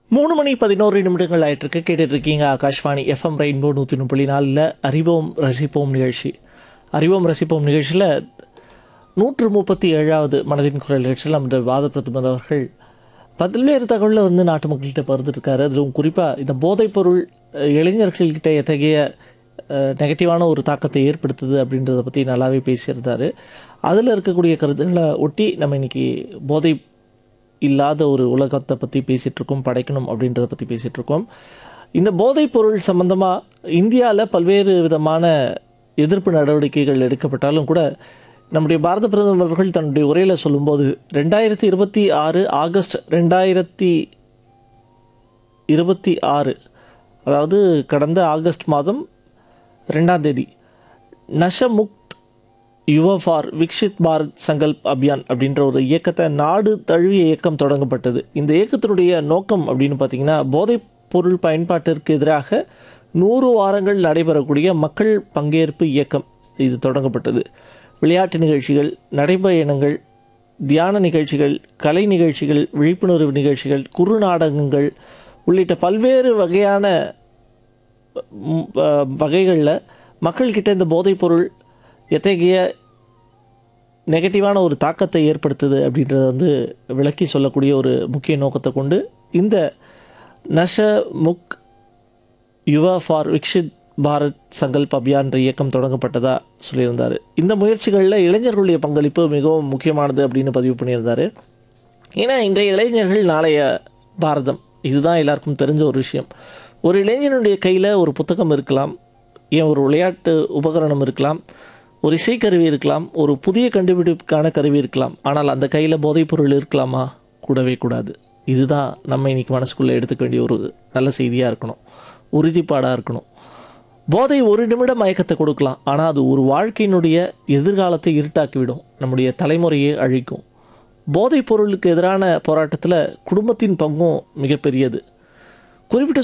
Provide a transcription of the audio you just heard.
மூணு மணி பதினோரு நிமிடங்கள் ஆயிட்டிருக்கு கேட்டுட்டு இருக்கீங்க ஆகாஷ்வாணி எஃப்எம் ரெயின்போ நூற்றி முப்பது நாலில் அறிவோம் ரசிப்போம் நிகழ்ச்சி அறிவோம் ரசிப்போம் நிகழ்ச்சியில் நூற்று முப்பத்தி ஏழாவது மனதின் குரல் நிகழ்ச்சியில் நம்ம வாத பிரதமர் அவர்கள் பல்வேறு தகவலை வந்து நாட்டு மக்கள்கிட்ட பகிர்ந்துருக்காரு அதிலும் குறிப்பாக இந்த போதைப்பொருள் அஹ், இளைஞர்கள்கிட்ட எத்தகைய நெகட்டிவான ஒரு தாக்கத்தை ஏற்படுத்துது அப்படின்றத பற்றி நல்லாவே பேசியிருந்தாரு அதில் இருக்கக்கூடிய கருத்துக்களை ஒட்டி நம்ம இன்னைக்கு போதை இல்லாத ஒரு உலகத்தை பற்றி பேசிகிட்டு இருக்கோம் படைக்கணும் அப்படின்றத பற்றி பேசிகிட்டு இருக்கோம் இந்த போதைப் பொருள் சம்பந்தமாக இந்தியாவில் பல்வேறு விதமான எதிர்ப்பு நடவடிக்கைகள் எடுக்கப்பட்டாலும் கூட நம்முடைய பாரத பிரதமர் அவர்கள் தன்னுடைய உரையில் சொல்லும்போது ரெண்டாயிரத்தி இருபத்தி ஆறு ஆகஸ்ட் ரெண்டாயிரத்தி இருபத்தி ஆறு அதாவது கடந்த ஆகஸ்ட் மாதம் ரெண்டாம் தேதி நஷமுக்த் யுவ ஃபார் விக்ஷித் பாரத் சங்கல்ப் அபியான் அப்படின்ற ஒரு இயக்கத்தை நாடு தழுவிய இயக்கம் தொடங்கப்பட்டது இந்த இயக்கத்தினுடைய நோக்கம் அப்படின்னு பார்த்தீங்கன்னா போதைப் பொருள் பயன்பாட்டிற்கு எதிராக நூறு வாரங்கள் நடைபெறக்கூடிய மக்கள் பங்கேற்பு இயக்கம் இது தொடங்கப்பட்டது விளையாட்டு நிகழ்ச்சிகள் நடைபயணங்கள் தியான நிகழ்ச்சிகள் கலை நிகழ்ச்சிகள் விழிப்புணர்வு நிகழ்ச்சிகள் குறுநாடகங்கள் உள்ளிட்ட பல்வேறு வகையான வகைகளில் மக்கள்கிட்ட இந்த போதைப்பொருள் எத்தகைய நெகட்டிவான ஒரு தாக்கத்தை ஏற்படுத்துது அப்படின்றத வந்து விளக்கி சொல்லக்கூடிய ஒரு முக்கிய நோக்கத்தை கொண்டு இந்த நஷ முக் யுவா ஃபார் விக்ஷித் பாரத் சங்கல்ப் அபியான்ற இயக்கம் தொடங்கப்பட்டதா சொல்லியிருந்தார் இந்த முயற்சிகளில் இளைஞர்களுடைய பங்களிப்பு மிகவும் முக்கியமானது அப்படின்னு பதிவு பண்ணியிருந்தார் ஏன்னா இன்றைய இளைஞர்கள் நாளைய பாரதம் இதுதான் எல்லாருக்கும் தெரிஞ்ச ஒரு விஷயம் ஒரு இளைஞனுடைய கையில் ஒரு புத்தகம் இருக்கலாம் ஏன் ஒரு விளையாட்டு உபகரணம் இருக்கலாம் ஒரு இசைக்கருவி இருக்கலாம் ஒரு புதிய கண்டுபிடிப்புக்கான கருவி இருக்கலாம் ஆனால் அந்த கையில் போதைப்பொருள் இருக்கலாமா கூடவே கூடாது இதுதான் நம்ம இன்னைக்கு மனசுக்குள்ளே எடுத்துக்க வேண்டிய ஒரு நல்ல செய்தியாக இருக்கணும் உறுதிப்பாடாக இருக்கணும் போதை ஒரு நிமிட மயக்கத்தை கொடுக்கலாம் ஆனால் அது ஒரு வாழ்க்கையினுடைய எதிர்காலத்தை இருட்டாக்கிவிடும் நம்முடைய தலைமுறையை அழிக்கும் போதைப் பொருளுக்கு எதிரான போராட்டத்தில் குடும்பத்தின் பங்கும் மிகப்பெரியது குறிப்பிட்டு